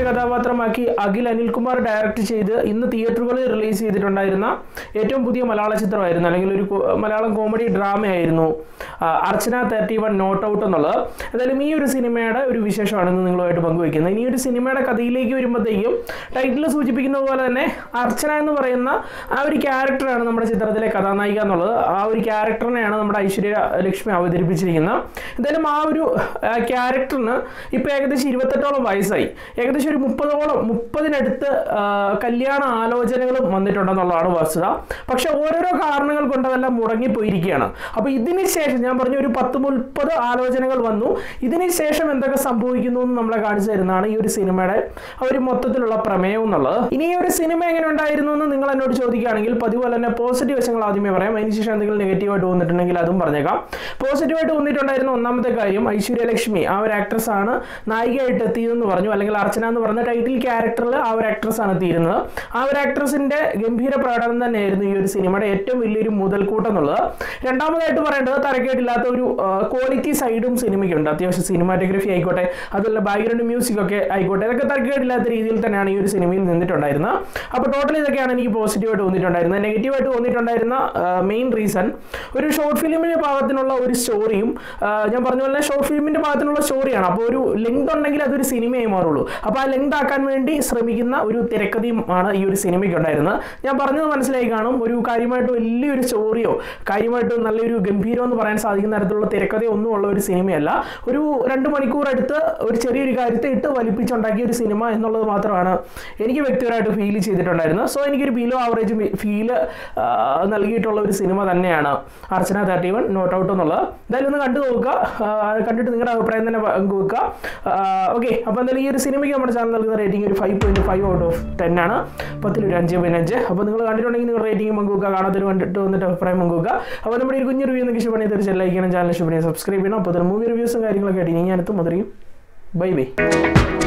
കഥാപാത്രമാക്കി Akhil Anilkumar direct ചെയ്ത് ഇന്ന് തിയേറ്ററുകളിൽ റിലീസ് ചെയ്തിട്ടുണ്ടായിരുന്ന ഏറ്റവും പുതിയ മലയാള ചിത്രമായിരുന്നു അല്ലെങ്കിൽ ഒരു കോ- മലയാളം കോമഡി ഡ്രാമയായിരുന്നു ആ, Archana thirty one not out എന്നുള്ളത് എന്തായാലും ഈ ഒരു സിനിമയുടെ ഒരു വിശേഷമാണ് ഇന്ന് നിങ്ങളുമായിട്ട് പങ്കുവയ്ക്കുന്നത് ഇനി ഒരു സിനിമയുടെ കഥയിലേക്ക് വരുമ്പോഴത്തേക്കും ടൈറ്റിൽ സൂചിപ്പിക്കുന്ന പോലെ തന്നെ അർച്ചന എന്ന് പറയുന്ന ആ ഒരു ക്യാരക്ടറാണ് നമ്മുടെ ചിത്രത്തിലെ കഥാനായിക എന്നുള്ളത് ആ ഒരു ക്യാരക്ടറിനെയാണ് നമ്മുടെ ഐശ്വര്യ ലക്ഷ്മി അവതരിപ്പിച്ചിരിക്കുന്നത് എന്തായാലും ആ ഒരു ആ, ക്യാരക്ടറിന് ഇപ്പോൾ ഏകദേശം ഇരുപത്തെട്ടോളം വയസ്സായി ഏകദേശം ഒരു മുപ്പതോളം മുപ്പതിനടുത്ത് ആ, കല്യാണ ആലോചനകളും വന്നിട്ടുണ്ടെന്നുള്ളതാണ് വസ്തുത പക്ഷെ ഓരോരോ കാരണങ്ങൾ കൊണ്ട് അതെല്ലാം മുടങ്ങിപ്പോയിരിക്കുകയാണ് അപ്പോൾ ഇതിന് ശേഷം ഞാൻ പറഞ്ഞു ഒരു പത്ത് മുപ്പത് ആലോചനകൾ വന്നു ഇതിന് ശേഷം എന്തൊക്കെ സംഭവിക്കുന്നു എന്ന് നമ്മളെ കാണിച്ചു തരുന്നതാണ് ഈ ഒരു സിനിമയുടെ ആ ഒരു മൊത്തത്തിലുള്ള പ്രമേയം എന്നുള്ളത് ഇനി ഈ ഒരു സിനിമ എങ്ങനെ ഉണ്ടായിരുന്നു എന്ന് നിങ്ങൾ എന്നോട് ചോദിക്കുകയാണെങ്കിൽ പതിവ് പോലെ തന്നെ പോസിറ്റീവ് വശങ്ങൾ ആദ്യമേ പറയാം അതിനുശേഷം എന്തെങ്കിലും നെഗറ്റീവായിട്ട് തോന്നിട്ടുണ്ടെങ്കിൽ അതും പറഞ്ഞേക്കാം പോസിറ്റീവായിട്ട് തോന്നിയിട്ടുണ്ടായിരുന്ന ഒന്നാമത്തെ കാര്യം ഐശ്വര്യലക്ഷ്മി ആ ഒരു ആക്ട്രസ് ആണ് നായികയായിട്ട് എത്തിയതെന്ന് പറഞ്ഞു അല്ലെങ്കിൽ അർച്ചന എന്ന് പറഞ്ഞ ടൈറ്റിൽ ക്യാരക്ടറിൽ ആ ഒരു ആക്ട്രസ് ആണ് എത്തിയിരുന്നത് ആ ഒരു ആക്ട്രസിന്റെ ഗംഭീര പ്രകടനം തന്നെയായിരുന്നു ഈ ഒരു സിനിമയുടെ ഏറ്റവും വലിയൊരു മുതൽക്കൂട്ടം എന്നുള്ളത് രണ്ടാമതായിട്ട് പറയേണ്ടത് തരക്കേടില്ലാത്ത ഒരു ക്വാളിറ്റി സൈഡും സിനിമയ്ക്കുണ്ട് അത്യാവശ്യം സിനിമാറ്റോഗ്രഫി ആയിക്കോട്ടെ അതുപോലെ ബാക്ക്ഗ്രൗണ്ട് മ്യൂസിക് ഒക്കെ ആയിക്കോട്ടെ ഇതൊക്കെ തരക്കേടില്ലാത്ത രീതിയിൽ തന്നെയാണ് ഈ ഒരു സിനിമയിൽ നിന്നിട്ടുണ്ടായിരുന്നത് അപ്പോൾ ടോട്ടൽ ഇതൊക്കെയാണ് എനിക്ക് പോസിറ്റീവായിട്ട് തോന്നിയിട്ടുണ്ടായിരുന്നത് നെഗറ്റീവായിട്ട് തോന്നിയിട്ടുണ്ടായിരുന്ന മെയിൻ റീസൺ ഒരു ഷോർട്ട് ഫിലിമിന്റെ ഭാഗത്തിനുള്ള ഒരു സ്റ്റോറിയും ഞാൻ പറഞ്ഞ പോലെ ഷോർട്ട് ഫിലിമിന്റെ ഭാഗത്തിനുള്ള സ്റ്റോറിയാണ് അപ്പോൾ ഒരു ലെങ്ത് ഉണ്ടെങ്കിൽ അതൊരു സിനിമയായി മാറുള്ളൂ അപ്പോൾ ആ ലെങ്ത് ആക്കാൻ വേണ്ടി ശ്രമിക്കുന്ന ഒരു തിരക്കഥയും ആണ് ഈ ഒരു സിനിമയ്ക്ക് ഉണ്ടായിരുന്നത് ഞാൻ പറഞ്ഞത് മനസ്സിലായി കാണും ഒരു കാര്യമായിട്ട് വലിയൊരു സ്റ്റോറിയോ കാര്യമായിട്ട് നല്ലൊരു ഗംഭീരം എന്ന് പറയാൻ സാധിക്കുന്ന തരത്തിലുള്ള തിരക്കഥയോ ഒന്നും ഉള്ള ഒരു സിനിമയല്ല ഒരു രണ്ട് മണിക്കൂർ എടുത്ത് ഒരു ചെറിയൊരു കാര്യത്തെ ഇട്ട് വലിപ്പിച്ചുണ്ടാക്കിയ ഒരു സിനിമ എന്നുള്ളത് മാത്രമാണ് എനിക്ക് വ്യക്തിപരമായിട്ട് ഫീൽ ചെയ്തിട്ടുണ്ടായിരുന്നത് സോ എനിക്കൊരു ബിലോ ആവറേജ് ഫീല് നൽകിയിട്ടുള്ള ഒരു സിനിമ തന്നെയാണ് Archana thirty one not out എന്നുള്ളത് എന്തായാലും ഒന്ന് കണ്ടു നോക്കുക ആ, കണ്ടിട്ട് നിങ്ങളുടെ അഭിപ്രായം തന്നെ പങ്കുവെക്കുക ഓക്കെ അപ്പോൾ എന്തായാലും ഈ ഒരു സിനിമയ്ക്ക് നമ്മുടെ ചാനൽ നൽകുന്ന റേറ്റിംഗ് ഒരു five point five out of ten ആണ് പത്തിൽ ഒരു അഞ്ച് പോയിന്റ് അഞ്ച് അപ്പോൾ നിങ്ങൾ കണ്ടിട്ടുണ്ടെങ്കിൽ നിങ്ങൾ റേറ്റിംഗ് പങ്കുവെക്കുക കാണാത്തൊരു കണ്ടിട്ട് വന്നിട്ട് അഭിപ്രായം പങ്കുവെക്കുക അപ്പോൾ നമ്മുടെ ഒരു കുഞ്ഞു റിവ്യൂ നിങ്ങൾക്ക് ഇഷ്ടപ്പെടുന്ന തീർച്ചയായും ലൈക്ക് ചെയ്യണം ചാനൽ ഇഷ്ടപ്പെടുന്ന സബ്സ്ക്രൈബ് ചെയ്യണം അപ്പോൾ മൂവി റിവ്യൂസും കാര്യങ്ങളൊക്കെ ആയിട്ട് ഇനി ഞാനെത്തും മുതലും ബൈ ബൈ